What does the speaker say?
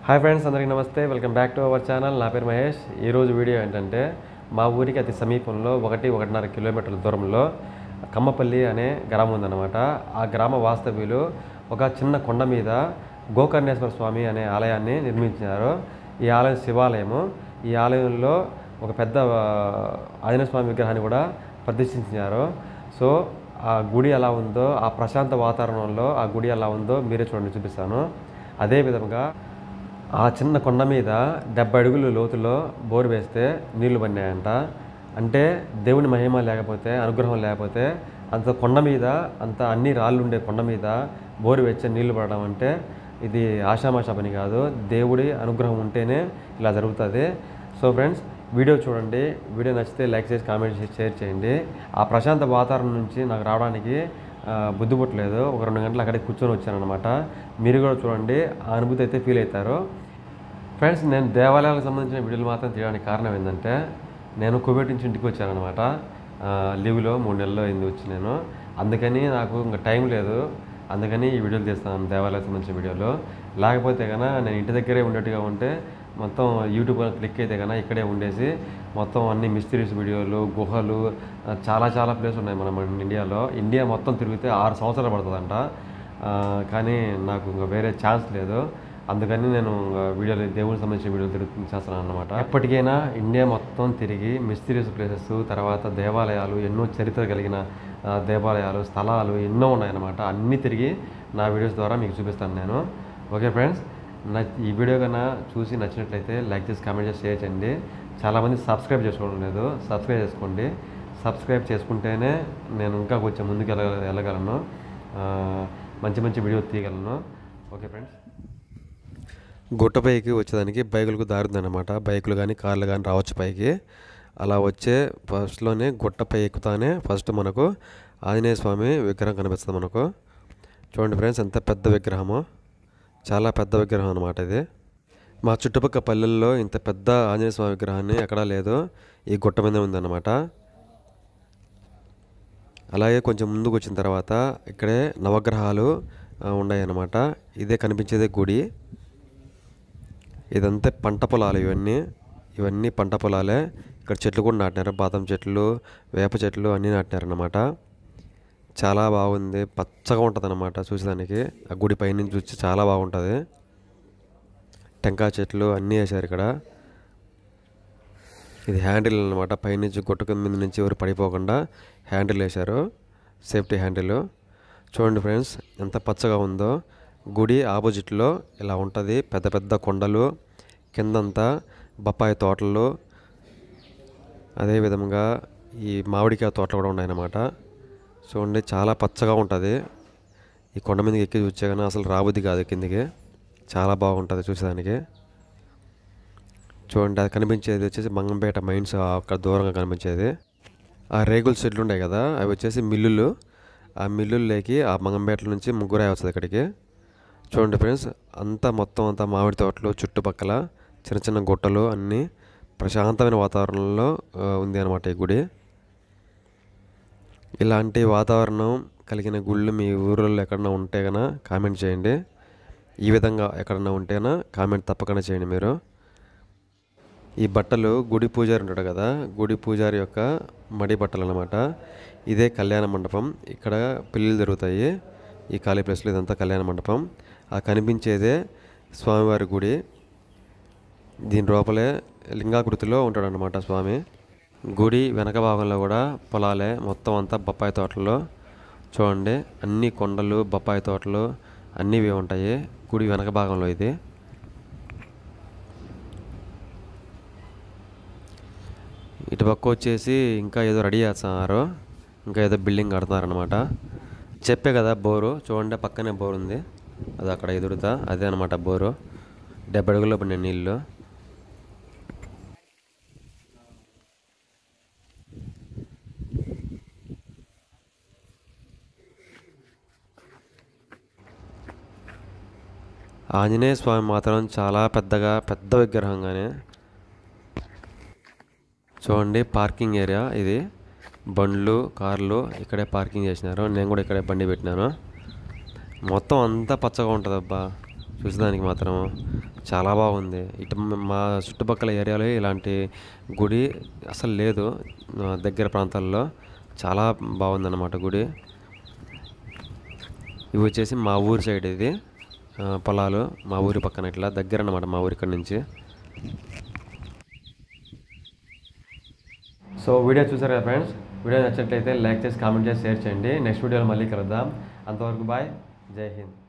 hi friends అందరికీ నమస్తే welcome back to our channel నా పేరు మహేష్ ఈరోజు వీడియో ఏంటంటే మా ఊరికి అతి సమీపంలో ఒకటి ఒకటిన్నర కిలోమీటర్ల దూరంలో కమ్మపల్లి అనే గ్రామం ఉందన్నమాట ఆ గ్రామ వాస్తవ్యులు ఒక చిన్న కొండ మీద గోకర్ణేశ్వర స్వామి అనే ఆలయాన్ని నిర్మించారు ఈ ఆలయం శివాలయము ఈ ఆలయంలో ఒక పెద్ద ఆ, ఆంజనేయ స్వామి విగ్రహాన్ని కూడా ప్రతిష్ఠించారు సో ఆ గుడి ఎలా ఉందో ఆ ప్రశాంత వాతావరణంలో ఆ గుడి ఎలా ఉందో మీరే చూడండి చూపిస్తాను అదే విధంగా ఆ చిన్న కొండ మీద డెబ్బై అడుగులు లోతులో బోరు వేస్తే నీళ్లు పడినాయంట అంటే దేవుని మహిమ లేకపోతే అనుగ్రహం లేకపోతే అంత కొండ మీద అంత అన్ని రాళ్ళు ఉండే కొండ మీద బోరు వేస్తే నీళ్లు పడడం అంటే ఇది ఆషామాషా పని కాదు దేవుడి అనుగ్రహం ఉంటేనే ఇలా జరుగుతుంది సో ఫ్రెండ్స్ వీడియో చూడండి వీడియో నచ్చితే లైక్ చేసి కామెంట్ చేసి షేర్ చేయండి ఆ ప్రశాంత వాతావరణం నుంచి నాకు రావడానికి ఆ, బుద్ధి పుట్టలేదు ఒక రెండు గంటలు అక్కడే కూర్చొని వచ్చానమాట మీరు కూడా చూడండి ఆ అనుభూతి అయితే ఫీల్ అవుతారు ఫ్రెండ్స్ నేను దేవాలయాలకు సంబంధించిన వీడియోలు మాత్రం తీయడానికి కారణం ఏంటంటే నేను కువైట్ నుంచి ఇంటికి వచ్చానమాట లీవ్లో మూడు నెలలు అయింది వచ్చి నేను అందుకని నాకు ఇంకా టైం లేదు అందుకని ఈ వీడియోలు తీస్తాను దేవాలయాలకు సంబంధించిన వీడియోలు లేకపోతే కనుక నేను ఇంటి దగ్గరే ఉండేట్టుగా ఉంటే మొత్తం యూట్యూబ్ క్లిక్ అయితే కనుక ఇక్కడే ఉండేసి మొత్తం అన్ని మిస్టరీస్ వీడియోలు గుహలు ఆ, చాలా చాలా ప్లేస్ ఉన్నాయి మన మన ఇండియాలో ఇండియా మొత్తం తిరిగితే ఆరు సంవత్సరాలు పడుతుందంట ఆ, కానీ నాకు ఇంకా వేరే ఛాన్స్ లేదు అందుకని నేను ఇంకా వీడియోలు దేవునికి సంబంధించిన వీడియోలు తిరుగు చేస్తున్నాను అనమాట ఎప్పటికైనా ఇండియా మొత్తం తిరిగి మిస్టీరియస్ ప్లేసెస్ తర్వాత దేవాలయాలు ఎన్నో చరిత్ర కలిగిన ఆ, దేవాలయాలు స్థలాలు ఎన్నో ఉన్నాయన్నమాట అన్నీ తిరిగి నా వీడియోస్ ద్వారా మీకు చూపిస్తాను నేను ఓకే ఫ్రెండ్స్ నా ఈ వీడియో కన్నా చూసి నచ్చినట్లయితే లైక్ చేసి కామెంట్ చేసి షేర్ చేయండి చాలామంది సబ్స్క్రైబ్ చేసుకోవడం లేదు సబ్స్క్రైబ్ చేసుకోండి సబ్స్క్రైబ్ చేసుకుంటేనే నేను ఇంకా కొంచెం ముందుకు వెళ్ళ వెళ్ళగలను ఆ, మంచి మంచి వీడియో తీయగలను ఓకే ఫ్రెండ్స్ గుట్టపైకి వచ్చేదానికి బైకులకు దారి ఉందన్నమాట బైకులు కానీ కార్లు కానీ రావచ్చు పైకి అలా వచ్చే ఫస్ట్లోనే గుట్టపై ఎక్కుతానే ఫస్ట్ మనకు ఆంజనేయ స్వామి విగ్రహం కనిపిస్తుంది మనకు చూడండి ఫ్రెండ్స్ ఎంత పెద్ద విగ్రహమో చాలా పెద్ద విగ్రహం అనమాట ఇది మా చుట్టుపక్కల పల్లెల్లో ఇంత పెద్ద ఆంజనేయ స్వామి విగ్రహాన్ని ఎక్కడా లేదు ఈ గుట్ట మీద ఉందన్నమాట అలాగే కొంచెం ముందుకు వచ్చిన తర్వాత ఇక్కడే నవగ్రహాలు ఆ, ఉన్నాయన్నమాట ఇదే కనిపించేదే గుడి ఇదంతా పంట పొలాలు ఇవన్నీ ఇవన్నీ పంట పొలాలే ఇక్కడ చెట్లు కూడా నాటినారు బాదం చెట్లు వేప చెట్లు అన్నీ నాటినారన్నమాట చాలా బాగుంది పచ్చగా ఉంటుంది అనమాట చూసేదానికి ఆ గుడి పైనుంచి చూసి చాలా బాగుంటుంది టెంకాయ చెట్లు అన్నీ వేశారు ఇక్కడ ఇది హ్యాండిల్ అనమాట పైనుంచి గుట్ట కింద మీద నుంచి ఎవరు పడిపోకుండా హ్యాండిల్ వేశారు సేఫ్టీ హ్యాండిల్ చూడండి ఫ్రెండ్స్ ఎంత పచ్చగా ఉందో గుడి ఆపోజిట్లో ఇలా ఉంటుంది పెద్ద పెద్ద కొండలు కిందంతా బొప్పాయి తోటలు అదేవిధంగా ఈ మామిడికాయ తోటలు కూడా ఉన్నాయన్నమాట చూడండి చాలా పచ్చగా ఉంటుంది ఈ కొండ మీదకి ఎక్కి చూసే కానీ అసలు రాబుద్ది కాదు కిందికి చాలా బాగుంటుంది చూసేదానికి చూడండి అది కనిపించేది వచ్చేసి మంగంపేట మైన్స్ అక్కడ దూరంగా కనిపించేది ఆ రేగుల చెట్లు ఉన్నాయి కదా అవి వచ్చేసి మిల్లులు ఆ మిల్లుల్లోకి ఆ మంగంపేట నుంచి ముగ్గురాయి వస్తుంది ఇక్కడికి చూడండి ఫ్రెండ్స్ అంతా మొత్తం అంతా మామిడి తోటలు చుట్టుపక్కల చిన్న చిన్న గుట్టలు అన్నీ ప్రశాంతమైన వాతావరణంలో ఆ, ఉంది అనమాట ఈ గుడి ఇలాంటి వాతావరణం కలిగిన గుళ్ళు మీ ఊళ్ళో ఎక్కడన్నా ఉంటే కన్నా కామెంట్ చేయండి ఈ విధంగా ఎక్కడన్నా ఉంటేనా కామెంట్ తప్పకుండా చేయండి మీరు ఈ బట్టలు గుడి పూజారి ఉంటాడు కదా గుడి పూజారి యొక్క మడి బట్టలు అనమాట ఇదే కళ్యాణ మండపం ఇక్కడ పెళ్ళిళ్ళు జరుగుతాయి ఈ ఖాళీ ప్లేస్లో ఇదంతా కళ్యాణ మండపం ఆ కనిపించేదే స్వామివారి గుడి దీని లోపలే లింగాకృతిలో ఉంటాడనమాట స్వామి గుడి వెనక భాగంలో కూడా పొలాలే మొత్తం అంతా బొప్పాయి తోటలు చూడండి అన్ని కొండలు బొప్పాయి తోటలు అన్నీ ఇవే ఉంటాయి గుడి వెనక భాగంలో ఇది ఇటు పక్క వచ్చేసి ఇంకా ఏదో రెడీ చేస్తున్నారు ఇంకా ఏదో బిల్డింగ్ కడుతున్నారు అనమాట చెప్పే కదా బోరు చూడండి పక్కనే బోర్ ఉంది అది అక్కడ ఎదురుతా అదే అనమాట బోరు డెబ్బై అడుగుల్లో పడిన నీళ్ళు ఆంజనేయ స్వామి మాత్రం చాలా పెద్దగా పెద్ద విగ్రహంగానే చూడండి పార్కింగ్ ఏరియా ఇది బండ్లు కార్లు ఇక్కడే పార్కింగ్ చేసినారు నేను కూడా ఇక్కడే బండి పెట్టినాను మొత్తం అంతా పచ్చగా ఉంటుంది అబ్బా చూసేదానికి మాత్రం చాలా బాగుంది ఇటు మ- మా చుట్టుపక్కల ఏరియాలో ఇలాంటి గుడి అసలు లేదు ఆ, దగ్గర ప్రాంతాల్లో చాలా బాగుందన్నమాట గుడి ఇవి వచ్చేసి మా ఊరి సైడ్ ఇది ఆ, పొలాలు మా ఊరి పక్కన ఇట్లా దగ్గర అన్నమాట మా ఊరి ఇక్కడ నుంచి సో వీడియో చూసారు కదా ఫ్రెండ్స్ వీడియో నచ్చినట్లయితే లైక్ చేసి కామెంట్ చేసి షేర్ చేయండి నెక్స్ట్ వీడియోలో మళ్ళీ కలుద్దాం అంతవరకు బాయ్ జై హింద్